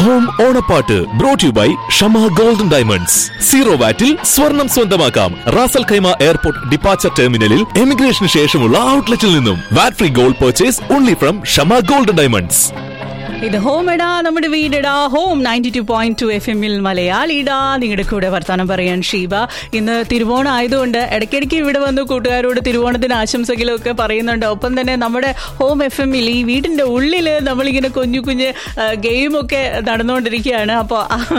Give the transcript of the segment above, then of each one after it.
home ഓണപ്പാട്ട് brought you by Shama golden diamonds zero വാറ്റിൽ സ്വർണം സ്വന്തമാക്കാം റാസൽ ഖൈമ എയർപോർട്ട് ഡിപ്പാച്ചർ ടെർമിനലിൽ എമിഗ്രേഷന് ശേഷമുള്ള ഔട്ട്ലെറ്റിൽ നിന്നും VAT free gold purchase only from Shama golden diamonds ഇത് ഹോം ഇടാ നമ്മുടെ വീടിടാ home ninety two point two F എമ്മിൽ മലയാളിടാ നിങ്ങളുടെ കൂടെ വർത്താനം പറയാൻ ഷീബ ഇന്ന് തിരുവോണം ആയതുകൊണ്ട് ഇടയ്ക്കിടയ്ക്ക് ഇവിടെ വന്ന് കൂട്ടുകാരോട് തിരുവോണത്തിന് ആശംസകളും ഒക്കെ പറയുന്നുണ്ട് ഒപ്പം തന്നെ നമ്മുടെ ഹോം എഫ് എമ്മിൽ ഈ വീടിന്റെ ഉള്ളിൽ നമ്മളിങ്ങനെ കുഞ്ഞു കുഞ്ഞ് ഗെയിമൊക്കെ നടന്നുകൊണ്ടിരിക്കുകയാണ് അപ്പോൾ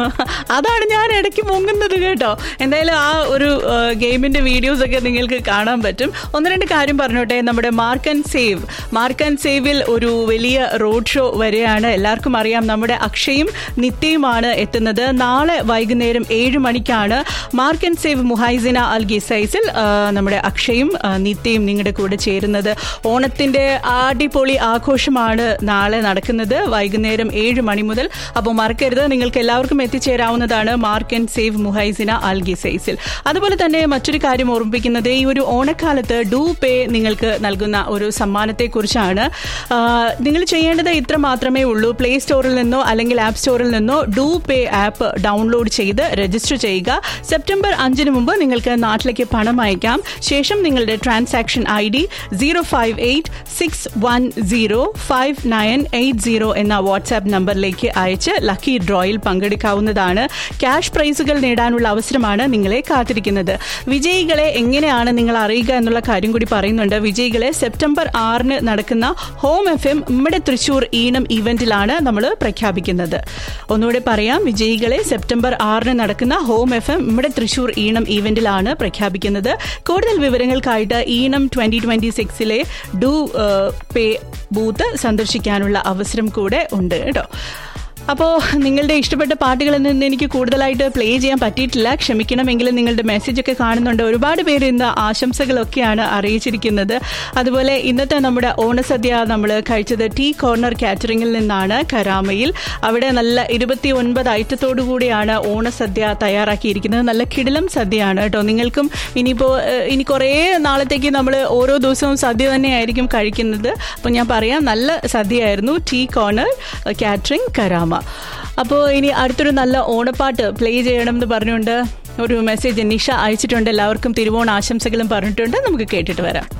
അതാണ് ഞാൻ ഇടയ്ക്ക് മുങ്ങുന്നത് കേട്ടോ എന്തായാലും ആ ഒരു ഗെയിമിന്റെ വീഡിയോസ് ഒക്കെ നിങ്ങൾക്ക് കാണാൻ പറ്റും ഒന്ന് രണ്ട് കാര്യം പറഞ്ഞോട്ടെ നമ്മുടെ mark and save mark and സേവിൽ ഒരു വലിയ റോഡ് ഷോ വരെയാണ് എല്ലാവർക്കും അറിയാം നമ്മുടെ അക്ഷയും നിത്യയുമാണ് എത്തുന്നത് നാളെ വൈകുന്നേരം ഏഴ് മണിക്കാണ് mark and save Muhaisnah Al ഗിസൈസിൽ നമ്മുടെ അക്ഷയും ആ, നിത്യയും നിങ്ങളുടെ കൂടെ ചേരുന്നത് ഓണത്തിന്റെ അടിപൊളി ആഘോഷമാണ് നാളെ നടക്കുന്നത് വൈകുന്നേരം ഏഴ് മണി മുതൽ അപ്പോൾ മറക്കരുത് നിങ്ങൾക്ക് എല്ലാവർക്കും എത്തിച്ചേരാവുന്നതാണ് mark and save Muhaisnah Al ഗിസൈസിൽ അതുപോലെ തന്നെ മറ്റൊരു കാര്യം ഓർമ്മിപ്പിക്കുന്നത് ഈ ഒരു ഓണക്കാലത്ത് ഡൂ പേ നിങ്ങൾക്ക് നൽകുന്ന ഒരു സമ്മാനത്തെക്കുറിച്ചാണ് ആ, നിങ്ങൾ ചെയ്യേണ്ടത് ഇത്ര മാത്രമേ ഉള്ളൂ പ്ലേ സ്റ്റോറിൽ നിന്നോ അല്ലെങ്കിൽ ആപ്പ് സ്റ്റോറിൽ നിന്നോ ഡൂ പേ ആപ്പ് ഡൗൺലോഡ് ചെയ്ത് രജിസ്റ്റർ ചെയ്യുക സെപ്റ്റംബർ അഞ്ചിന് മുമ്പ് നിങ്ങൾക്ക് നാട്ടിലേക്ക് പണം അയക്കാം ശേഷം നിങ്ങളുടെ transaction I D zero five eight six one zero five nine eight zero എന്ന വാട്സാപ്പ് നമ്പറിലേക്ക് അയച്ച് ലക്കി ഡ്രോയിൽ പങ്കെടുക്കാവുന്നതാണ് ക്യാഷ് പ്രൈസുകൾ നേടാനുള്ള അവസരമാണ് നിങ്ങളെ കാത്തിരിക്കുന്നത് വിജയികളെ എങ്ങനെയാണ് നിങ്ങൾ അറിയുക എന്നുള്ള കാര്യം കൂടി പറയുന്നുണ്ട് വിജയികളെ സെപ്റ്റംബർ ആറിന് നടക്കുന്ന ഹോം എഫ് എം നമ്മുടെ തൃശൂർ ഈണം ഇവന്റിലാണ് നമ്മൾ പ്രഖ്യാപിക്കുന്നത് ഒന്നുകൂടെ പറയാം വിജയികളെ സെപ്റ്റംബർ ആറിന് നടക്കുന്ന ഹോം എഫ് എം നമ്മുടെ തൃശൂർ ഈണം ഇവന്റിലാണ് പ്രഖ്യാപിക്കുന്നത് കൂടുതൽ വിവരങ്ങൾക്കായിട്ട് ഈണം ട്വന്റി ട്വന്റി സിക്സിലെ ഡു പേ ബൂത്ത് സന്ദർശിക്കാനുള്ള അവസരം കൂടെ ഉണ്ട് കേട്ടോ അപ്പോൾ നിങ്ങളുടെ ഇഷ്ടപ്പെട്ട പാട്ടുകളിൽ നിന്ന് എനിക്ക് കൂടുതലായിട്ട് പ്ലേ ചെയ്യാൻ പറ്റിയിട്ടില്ല ക്ഷമിക്കണമെങ്കിലും നിങ്ങളുടെ മെസ്സേജ് ഒക്കെ കാണുന്നുണ്ട് ഒരുപാട് പേര് ഇന്ന് ആശംസകളൊക്കെയാണ് അറിയിച്ചിരിക്കുന്നത് അതുപോലെ ഇന്നത്തെ നമ്മുടെ ഓണസദ്യ നമ്മൾ കഴിച്ചത് ടീ കോർണർ കാറ്ററിംഗിൽ നിന്നാണ് കരാമയിൽ അവിടെ നല്ല ഇരുപത്തി ഒൻപത് ഐറ്റത്തോടു കൂടിയാണ് ഓണസദ്യ തയ്യാറാക്കിയിരിക്കുന്നത് നല്ല കിടിലം സദ്യയാണ് കേട്ടോ നിങ്ങൾക്കും ഇനിയിപ്പോൾ ഇനി കുറേ നാളത്തേക്ക് നമ്മൾ ഓരോ ദിവസവും സദ്യ തന്നെയായിരിക്കും കഴിക്കുന്നത് അപ്പോൾ ഞാൻ പറയാം നല്ല സദ്യയായിരുന്നു ടീ കോർണർ കാറ്ററിംഗ് കരാമ അപ്പോൾ ഇനി അടുത്തൊരു നല്ല ഓണപ്പാട്ട് പ്ലേ ചെയ്യണം എന്ന് പറഞ്ഞുകൊണ്ട് ഒരു മെസ്സേജ് നിഷ അയച്ചിട്ടുണ്ട് എല്ലാവർക്കും തിരുവോണ ആശംസകളും പറഞ്ഞിട്ടുണ്ട് നമുക്ക് കേട്ടിട്ട് വരാം